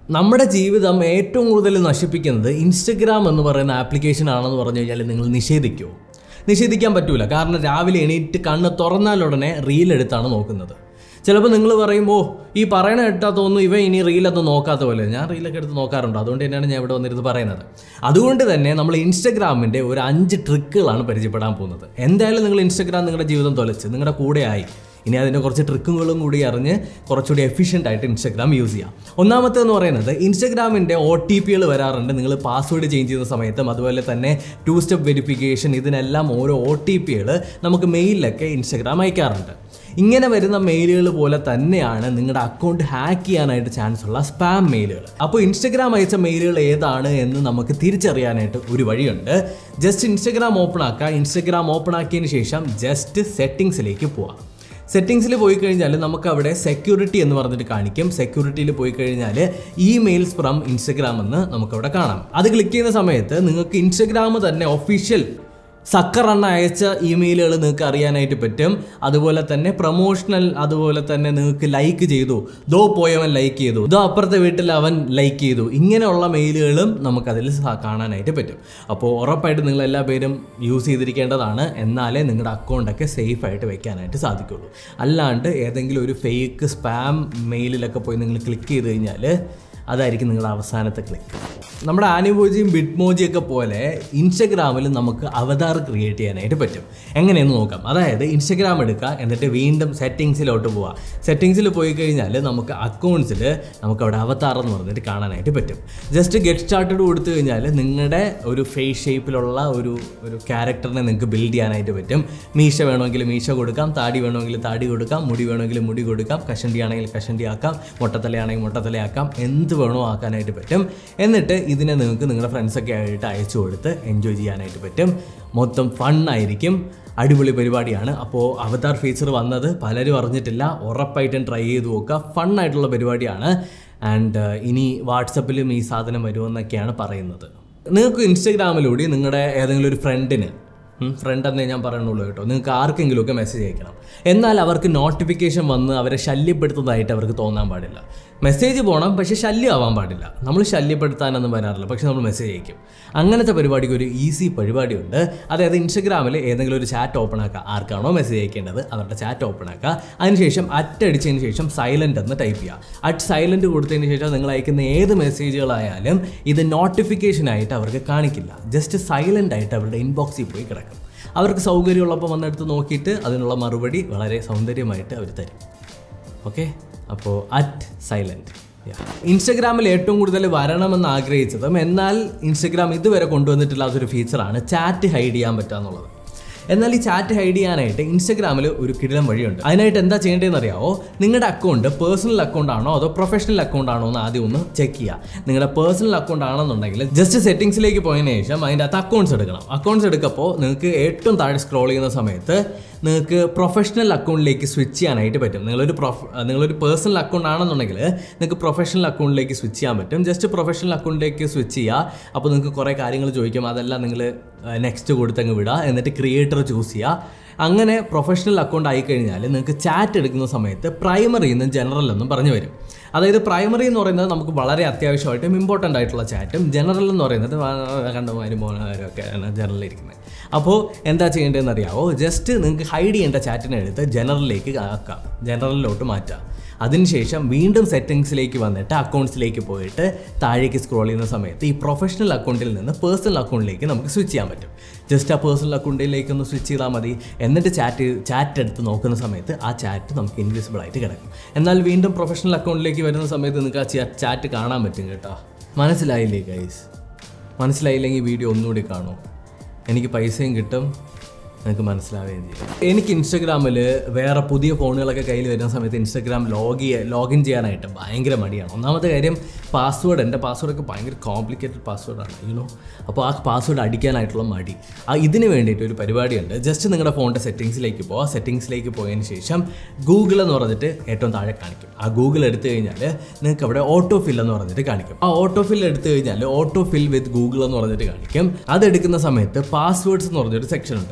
നമ്മുടെ ജീവിതം ഏറ്റവും കൂടുതൽ നശിപ്പിക്കുന്നത് ഇൻസ്റ്റഗ്രാം എന്ന് പറയുന്ന ആപ്ലിക്കേഷൻ ആണെന്ന് പറഞ്ഞു കഴിഞ്ഞാൽ നിങ്ങൾ നിഷേധിക്കുമോ നിഷേധിക്കാൻ പറ്റൂല കാരണം രാവിലെ എണീറ്റ് കണ്ണ് തുറന്നാലുടനെ റീൽ എടുത്താണ് നോക്കുന്നത് ചിലപ്പോൾ നിങ്ങൾ പറയുമ്പോൾ ഈ പറയണ കേട്ടാ തോന്നുന്നു ഇവ ഇനി റീലൊന്നും നോക്കാത്ത പോലെ ഞാൻ റീലൊക്കെ എടുത്ത് നോക്കാറുണ്ട് അതുകൊണ്ട് തന്നെയാണ് ഞാൻ ഇവിടെ വന്നിരുന്ന് പറയുന്നത് അതുകൊണ്ട് തന്നെ നമ്മൾ ഇൻസ്റ്റഗ്രാമിൻ്റെ ഒരു അഞ്ച് ട്രിക്കുകളാണ് പരിചയപ്പെടാൻ പോകുന്നത് എന്തായാലും നിങ്ങൾ ഇൻസ്റ്റഗ്രാം നിങ്ങളുടെ ജീവിതം തൊലച്ച് നിങ്ങളുടെ കൂടെ ആയി ഇനി അതിൻ്റെ കുറച്ച് ട്രിക്കുകളും കൂടി അറിഞ്ഞ് കുറച്ചുകൂടി എഫിഷ്യൻ്റ് ആയിട്ട് ഇൻസ്റ്റാഗ്രാം യൂസ് ചെയ്യാം ഒന്നാമത്തെ എന്ന് പറയുന്നത് ഇൻസ്റ്റാഗ്രാമിൻ്റെ ഒ ടി പികൾ വരാറുണ്ട് നിങ്ങൾ പാസ്വേഡ് ചേഞ്ച് ചെയ്യുന്ന സമയത്തും അതുപോലെ തന്നെ ടു സ്റ്റെപ്പ് വെരിഫിക്കേഷൻ ഇതിനെല്ലാം ഓരോ ഒ ടി പികൾ നമുക്ക് മെയിലിലൊക്കെ ഇൻസ്റ്റാഗ്രാം അയക്കാറുണ്ട് ഇങ്ങനെ വരുന്ന മെയിലുകൾ പോലെ തന്നെയാണ് നിങ്ങളുടെ അക്കൗണ്ട് ഹാക്ക് ചെയ്യാനായിട്ട് ചാൻസ് ഉള്ള സ്പാം മെയിലുകൾ അപ്പോൾ ഇൻസ്റ്റഗ്രാം അയച്ച മെയിലുകൾ ഏതാണ് എന്ന് നമുക്ക് തിരിച്ചറിയാനായിട്ട് ഒരു വഴിയുണ്ട് ജസ്റ്റ് ഇൻസ്റ്റഗ്രാം ഓപ്പൺ ആക്കുക ഇൻസ്റ്റഗ്രാം ഓപ്പൺ ആക്കിയതിന് ശേഷം ജസ്റ്റ് സെറ്റിങ്സിലേക്ക് പോവാം സെറ്റിങ്സിൽ പോയി കഴിഞ്ഞാൽ നമുക്ക് അവിടെ സെക്യൂരിറ്റി എന്ന് പറഞ്ഞിട്ട് കാണിക്കും സെക്യൂരിറ്റിയിൽ പോയി കഴിഞ്ഞാൽ ഇമെയിൽസ് ഫ്രം ഇൻസ്റ്റഗ്രാം എന്ന് നമുക്കവിടെ കാണാം അത് ക്ലിക്ക് ചെയ്യുന്ന സമയത്ത് നിങ്ങൾക്ക് ഇൻസ്റ്റഗ്രാം തന്നെ ഒഫീഷ്യൽ സക്കർ എണ്ണ അയച്ച ഇമെയിലുകൾ നിങ്ങൾക്ക് അറിയാനായിട്ട് പറ്റും അതുപോലെ തന്നെ പ്രൊമോഷണൽ അതുപോലെ തന്നെ നിങ്ങൾക്ക് ലൈക്ക് ചെയ്തു ദോ പോയവൻ ലൈക്ക് ചെയ്തു ദോ അപ്പുറത്തെ വീട്ടിൽ അവൻ ലൈക്ക് ചെയ്തു ഇങ്ങനെയുള്ള മെയിലുകളും നമുക്കതിൽ സ- കാണാനായിട്ട് പറ്റും അപ്പോൾ ഉറപ്പായിട്ട് നിങ്ങൾ എല്ലാ പേരും യൂസ് ചെയ്തിരിക്കേണ്ടതാണ് എന്നാലേ നിങ്ങളുടെ അക്കൗണ്ടൊക്കെ സേഫ് ആയിട്ട് വെക്കാനായിട്ട് സാധിക്കുള്ളൂ അല്ലാണ്ട് ഏതെങ്കിലും ഒരു ഫേക്ക് സ്പാം മെയിലിലൊക്കെ പോയി നിങ്ങൾ ക്ലിക്ക് ചെയ്ത് കഴിഞ്ഞാൽ അതായിരിക്കും നിങ്ങളുടെ അവസാനത്തെ ക്ലിക്ക് നമ്മുടെ ആനിമോജിയും ബിറ്റ്മോജിയും ഒക്കെ പോലെ ഇൻസ്റ്റഗ്രാമിൽ നമുക്ക് അവതാർ ക്രിയേറ്റ് ചെയ്യാനായിട്ട് പറ്റും എങ്ങനെയെന്ന് നോക്കാം അതായത് ഇൻസ്റ്റഗ്രാം എടുക്കുക എന്നിട്ട് വീണ്ടും സെറ്റിങ്സിലോട്ട് പോവുക സെറ്റിങ്സിൽ പോയി കഴിഞ്ഞാൽ നമുക്ക് അക്കൗണ്ട്സിൽ നമുക്ക് അവിടെ അവതാർ എന്ന് പറഞ്ഞിട്ട് കാണാനായിട്ട് പറ്റും ജസ്റ്റ് ഗെറ്റ് സ്റ്റാർട്ടഡ് കൊടുത്തു കഴിഞ്ഞാൽ നിങ്ങളുടെ ഒരു ഫേസ് ഷേപ്പിലുള്ള ഒരു ഒരു ക്യാരക്ടറിനെ നിങ്ങൾക്ക് ബിൽഡ് ചെയ്യാനായിട്ട് പറ്റും മീശ വേണമെങ്കിൽ മീശ കൊടുക്കാം താടി വേണമെങ്കിൽ താടി കൊടുക്കാം മുടി വേണമെങ്കിൽ മുടി കൊടുക്കാം കഷണ്ടി ആണെങ്കിൽ കഷണ്ടി ആക്കാം മുട്ടത്തലയാണെങ്കിൽ മുട്ടത്തലയാക്കാം എന്ത് വേണോ ആക്കാനായിട്ട് പറ്റും എന്നിട്ട് ഇതിനെ നിങ്ങൾക്ക് നിങ്ങളുടെ ഫ്രണ്ട്സൊക്കെ ആയിട്ട് അയച്ചു കൊടുത്ത് എൻജോയ് ചെയ്യാനായിട്ട് പറ്റും മൊത്തം ഫണ്ണായിരിക്കും അടിപൊളി പരിപാടിയാണ് അപ്പോൾ അവതാർ ഫീച്ചർ വന്നത് പലരും അറിഞ്ഞിട്ടില്ല ഉറപ്പായിട്ടും ട്രൈ ചെയ്ത് നോക്കുക ഫണ്ണായിട്ടുള്ള പരിപാടിയാണ് ആൻഡ് ഇനി വാട്സപ്പിലും ഈ സാധനം വരുമെന്നൊക്കെയാണ് പറയുന്നത് നിങ്ങൾക്ക് ഇൻസ്റ്റഗ്രാമിലൂടെ നിങ്ങളുടെ ഏതെങ്കിലും ഒരു ഫ്രണ്ടിന് ഫ്രണ്ട് എന്നേ ഞാൻ പറയുന്നുള്ളൂ കേട്ടോ നിങ്ങൾക്ക് ആർക്കെങ്കിലുമൊക്കെ മെസ്സേജ് അയക്കണം എന്നാൽ അവർക്ക് നോട്ടിഫിക്കേഷൻ വന്ന് അവരെ ശല്യപ്പെടുത്തുന്നതായിട്ട് അവർക്ക് തോന്നാൻ പാടില്ല മെസ്സേജ് പോകണം പക്ഷേ ശല്യമാവാൻ പാടില്ല നമ്മൾ ശല്യപ്പെടുത്താനൊന്നും വരാറില്ല പക്ഷേ നമ്മൾ മെസ്സേജ് അയക്കും അങ്ങനത്തെ പരിപാടിക്ക് ഒരു ഈസി പരിപാടിയുണ്ട് അതായത് ഇൻസ്റ്റഗ്രാമിൽ ഏതെങ്കിലും ഒരു ചാറ്റ് ഓപ്പൺ ആക്കുക ആർക്കാണോ മെസ്സേജ് അയക്കേണ്ടത് അവരുടെ ചാറ്റ് ഓപ്പൺ ആക്കുക അതിനുശേഷം അറ്റ് അടിച്ചതിന് ശേഷം സൈലൻ്റ് എന്ന് ടൈപ്പ് ചെയ്യുക അറ്റ് സൈലൻറ്റ് കൊടുത്തതിന് ശേഷം നിങ്ങൾ അയക്കുന്ന ഏത് മെസ്സേജുകളായാലും ഇത് നോട്ടിഫിക്കേഷൻ ആയിട്ട് അവർക്ക് കാണിക്കില്ല ജസ്റ്റ് സൈലൻ്റ് ആയിട്ട് അവരുടെ ഇൻബോക്സിൽ പോയി കിടക്കും അവർക്ക് സൗകര്യമുള്ളപ്പോൾ വന്നെടുത്ത് നോക്കിയിട്ട് അതിനുള്ള മറുപടി വളരെ സൗന്ദര്യമായിട്ട് അവർ തരും ഓക്കെ അപ്പോൾ അറ്റ് സൈലൻറ്റ് ഇൻസ്റ്റഗ്രാമിൽ ഏറ്റവും കൂടുതൽ വരണമെന്ന് ആഗ്രഹിച്ചതും എന്നാൽ ഇൻസ്റ്റഗ്രാം ഇതുവരെ കൊണ്ടുവന്നിട്ടില്ലാത്തൊരു ഫീച്ചറാണ് ചാറ്റ് ഹൈഡ് ചെയ്യാൻ പറ്റുക എന്നുള്ളത് എന്നാൽ ഈ ചാറ്റ് ഹൈഡ് ചെയ്യാനായിട്ട് ഇൻസ്റ്റഗ്രാമിൽ ഒരു കിടിലം വഴിയുണ്ട് അതിനായിട്ട് എന്താ ചെയ്യേണ്ടതെന്ന് അറിയാമോ നിങ്ങളുടെ അക്കൗണ്ട് പേഴ്സണൽ അക്കൗണ്ട് ആണോ അതോ പ്രൊഫഷണൽ അക്കൗണ്ട് ആണോ എന്ന് ആദ്യം ഒന്ന് ചെക്ക് ചെയ്യുക നിങ്ങളുടെ പേഴ്സണൽ അക്കൗണ്ട് ആണെന്നുണ്ടെങ്കിൽ ജസ്റ്റ് സെറ്റിംഗ്സിലേക്ക് പോയതിനു ശേഷം അതിൻ്റെ അകത്ത് അക്കൗണ്ട്സ് എടുക്കണം അക്കൗണ്ട്സ് എടുക്കുമ്പോൾ നിങ്ങൾക്ക് ഏറ്റവും താഴെ സ്ക്രോൾ ചെയ്യുന്ന സമയത്ത് നിങ്ങൾക്ക് പ്രൊഫഷണൽ അക്കൗണ്ടിലേക്ക് സ്വിച്ച് ചെയ്യാനായിട്ട് പറ്റും നിങ്ങളൊരു പ്രൊഫ നിങ്ങളൊരു പേഴ്സണൽ അക്കൗണ്ട് ആണെന്നുണ്ടെങ്കിൽ നിങ്ങൾക്ക് പ്രൊഫഷണൽ അക്കൗണ്ടിലേക്ക് സ്വിച്ച് ചെയ്യാൻ പറ്റും ജസ്റ്റ് പ്രൊഫഷണൽ അക്കൗണ്ടിലേക്ക് സ്വിച്ച് ചെയ്യുക അപ്പോൾ നിങ്ങൾക്ക് കുറേ കാര്യങ്ങൾ ചോദിക്കും അതെല്ലാം നിങ്ങൾ നെക്സ്റ്റ് കൊടുത്തങ്ങ് വിടുക എന്നിട്ട് ക്രിയേറ്റർ ചൂസ് ചെയ്യുക അങ്ങനെ പ്രൊഫഷണൽ അക്കൗണ്ട് ആയിക്കഴിഞ്ഞാൽ നിങ്ങൾക്ക് ചാറ്റ് എടുക്കുന്ന സമയത്ത് പ്രൈമറി എന്നും ജനറൽ എന്നും പറഞ്ഞു വരും അതായത് പ്രൈമറി എന്ന് പറയുന്നത് നമുക്ക് വളരെ അത്യാവശ്യമായിട്ടും ഇമ്പോർട്ടൻ്റ് ആയിട്ടുള്ള ചാറ്റും ജനറൽ എന്ന് പറയുന്നത് കണ്ടമാരും മോനമാരും ഒക്കെയാണ് ജനറലിൽ ഇരിക്കുന്നത് അപ്പോൾ എന്താ ചെയ്യേണ്ടതെന്ന് അറിയാമോ ജസ്റ്റ് നിങ്ങൾക്ക് ഹൈഡ് ചെയ്യേണ്ട ചാറ്റിനെ എടുത്ത് ജനറലിലേക്ക് ആക്കാം ജനറലിലോട്ട് മാറ്റാം അതിനുശേഷം വീണ്ടും സെറ്റിങ്സിലേക്ക് വന്നിട്ട് അക്കൗണ്ട്സിലേക്ക് പോയിട്ട് താഴേക്ക് സ്ക്രോൾ ചെയ്യുന്ന സമയത്ത് ഈ പ്രൊഫഷണൽ അക്കൗണ്ടിൽ നിന്ന് പേഴ്സണൽ അക്കൗണ്ടിലേക്ക് നമുക്ക് സ്വിച്ച് ചെയ്യാൻ പറ്റും ജസ്റ്റ് ആ പേഴ്സണൽ അക്കൗണ്ടിലേക്ക് ഒന്ന് സ്വിച്ച് ചെയ്താൽ മതി എന്നിട്ട് ചാറ്റ് ചാറ്റ് എടുത്ത് നോക്കുന്ന സമയത്ത് ആ ചാറ്റ് നമുക്ക് ഇൻവിസിബിൾ ആയിട്ട് കിടക്കും എന്നാൽ വീണ്ടും പ്രൊഫഷണൽ അക്കൗണ്ടിലേക്ക് വരുന്ന സമയത്ത് നിങ്ങൾക്ക് ആ ചാറ്റ് കാണാൻ പറ്റും കേട്ടോ മനസ്സിലായില്ലേ ഗൈസ് മനസ്സിലായില്ലെങ്കിൽ വീഡിയോ ഒന്നുകൂടി കാണൂ എനിക്ക് പൈസയും കിട്ടും നിങ്ങൾക്ക് മനസ്സിലാവുകയും ചെയ്യും എനിക്ക് ഇൻസ്റ്റഗ്രാമിൽ വേറെ പുതിയ ഫോണുകളൊക്കെ കയ്യിൽ വരുന്ന സമയത്ത് ഇൻസ്റ്റഗ്രാം ലോഗ് ലോഗിൻ ചെയ്യാനായിട്ട് ഭയങ്കര മടിയാണ് ഒന്നാമത്തെ കാര്യം പാസ്വേഡ് എൻ്റെ പാസ്വേഡൊക്കെ ഭയങ്കര കോംപ്ലിക്കേറ്റഡ് പാസ്വേഡാണ് യുനോ അപ്പോൾ ആ പാസ്വേഡ് അടിക്കാനായിട്ടുള്ള മടി ആ ഇതിന് വേണ്ടിയിട്ട് ഒരു പരിപാടിയുണ്ട് ജസ്റ്റ് നിങ്ങളുടെ ഫോണിൻ്റെ സെറ്റിങ്സിലേക്ക് പോവുക സെറ്റിങ്സിലേക്ക് പോയതിന് ശേഷം ഗൂഗിൾ എന്ന് പറഞ്ഞിട്ട് ഏറ്റവും താഴെ കാണിക്കും ആ ഗൂഗിൾ എടുത്തു കഴിഞ്ഞാൽ നിങ്ങൾക്ക് അവിടെ ഓട്ടോ ഫിൽ എന്ന് പറഞ്ഞിട്ട് കാണിക്കും ആ ഓട്ടോ ഫിൽ എടുത്തു കഴിഞ്ഞാൽ ഓട്ടോ ഫിൽ വിത്ത് ഗൂഗിൾ എന്ന് പറഞ്ഞിട്ട് കാണിക്കും അതെടുക്കുന്ന സമയത്ത് പാസ്വേഡ്സ് എന്ന് പറഞ്ഞൊരു സെക്ഷൻ ഉണ്ട് ആ ഒരു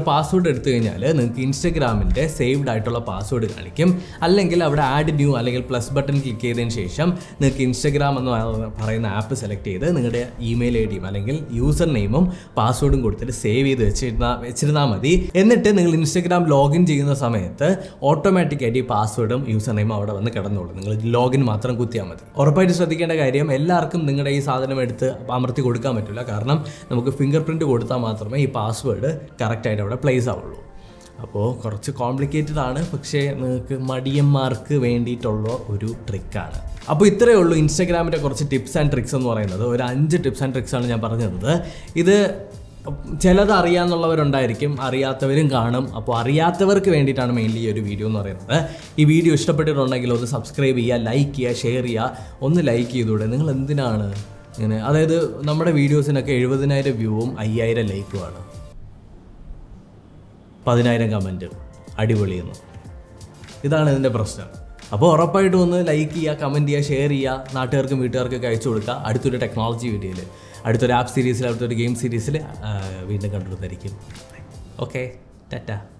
പാസ്വേഡ് എടുത്തു കഴിഞ്ഞാൽ നിങ്ങൾക്ക് ഇൻസ്റ്റഗ്രാമിൻ്റെ സേവ്ഡ് ആയിട്ടുള്ള പാസ്വേഡ് കാണിക്കും അല്ലെങ്കിൽ അവിടെ ആഡ് ന്യൂ അല്ലെങ്കിൽ പ്ലസ് ബട്ടൺ ക്ലിക്ക് ചെയ്തതിന് ശേഷം നിങ്ങൾക്ക് ഇൻസ്റ്റഗ്രാം എന്ന് പറ- പറയുന്ന ആപ്പ് സെലക്ട് ചെയ്ത് നിങ്ങളുടെ ഇമെയിൽ ഐ ഡിയും അല്ലെങ്കിൽ യൂസർ നെയിമും പാസ്വേഡും കൊടുത്തിട്ട് സേവ് ചെയ്ത് വെച്ചിരുന്ന വെച്ചിരുന്നാൽ മതി എന്നിട്ട് നിങ്ങൾ ഇൻസ്റ്റഗ്രാം ലോഗിൻ ചെയ്യുന്ന സമയത്ത് ഓട്ടോമാറ്റിക്കായിട്ട് ഈ പാസ്വേഡും യൂസർ നെയിമും അവിടെ വന്ന് കിടന്നോളൂ നിങ്ങൾ ലോഗിൻ മാത്രം കുത്തിയാൽ മതി ഉറപ്പായിട്ട് ശ്രദ്ധിക്കേണ്ട കാര്യം എല്ലാവർക്കും നിങ്ങളുടെ ഈ സാധനം എടുത്ത് അമർത്തി കൊടുക്കാൻ പറ്റില്ല കാരണം നമുക്ക് ഫിംഗർ പ്രിൻറ്റ് കൊടുത്താൽ മാത്രമേ ഈ പാസ്വേഡ് കറക്റ്റായിട്ട് അവിടെ പ്ലേസ് ആവുള്ളൂ അപ്പോൾ കുറച്ച് കോംപ്ലിക്കേറ്റഡ് ആണ് പക്ഷേ നിങ്ങൾക്ക് മടിയന്മാർക്ക് വേണ്ടിയിട്ടുള്ള ഒരു ട്രിക്കാണ് അപ്പോൾ ഇത്രയേ ഉള്ളൂ ഇൻസ്റ്റാഗ്രാമിൻ്റെ കുറച്ച് ടിപ്സ് ആൻഡ് ട്രിക്സ് എന്ന് പറയുന്നത് ഒരു അഞ്ച് ടിപ്സ് ആൻഡ് ട്രിക്സ് ആണ് ഞാൻ പറഞ്ഞു തന്നത് ഇത് ചിലത് അറിയാന്നുള്ളവരുണ്ടായിരിക്കും അറിയാത്തവരും കാണും അപ്പോൾ അറിയാത്തവർക്ക് വേണ്ടിയിട്ടാണ് മെയിൻലി ഈ ഒരു വീഡിയോ എന്ന് പറയുന്നത് ഈ വീഡിയോ ഇഷ്ടപ്പെട്ടിട്ടുണ്ടെങ്കിൽ ഒന്ന് സബ്സ്ക്രൈബ് ചെയ്യുക ലൈക്ക് ചെയ്യുക ഷെയർ ചെയ്യുക ഒന്ന് ലൈക്ക് ചെയ്തൂടെ നിങ്ങൾ എന്തിനാണ് ഇങ്ങനെ അതായത് നമ്മുടെ വീഡിയോസിനൊക്കെ എഴുപതിനായിരം വ്യൂവും അയ്യായിരം ലൈക്കുമാണ് പതിനായിരം കമൻറ്റ് അടിപൊളിയെന്ന് ഇതാണ് ഇതിൻ്റെ പ്രശ്നം അപ്പോൾ ഉറപ്പായിട്ടും ഒന്ന് ലൈക്ക് ചെയ്യുക കമൻറ്റ് ചെയ്യുക ഷെയർ ചെയ്യുക നാട്ടുകാർക്കും വീട്ടുകാർക്കൊക്കെ അയച്ചു കൊടുക്കുക അടുത്തൊരു ടെക്നോളജി വീഡിയോയിൽ അടുത്തൊരു ആപ്പ് സീരീസിൽ അടുത്തൊരു ഗെയിം സീരീസിൽ വീണ്ടും കണ്ടുവരുന്നതായിരിക്കും ഓക്കെ ടാറ്റ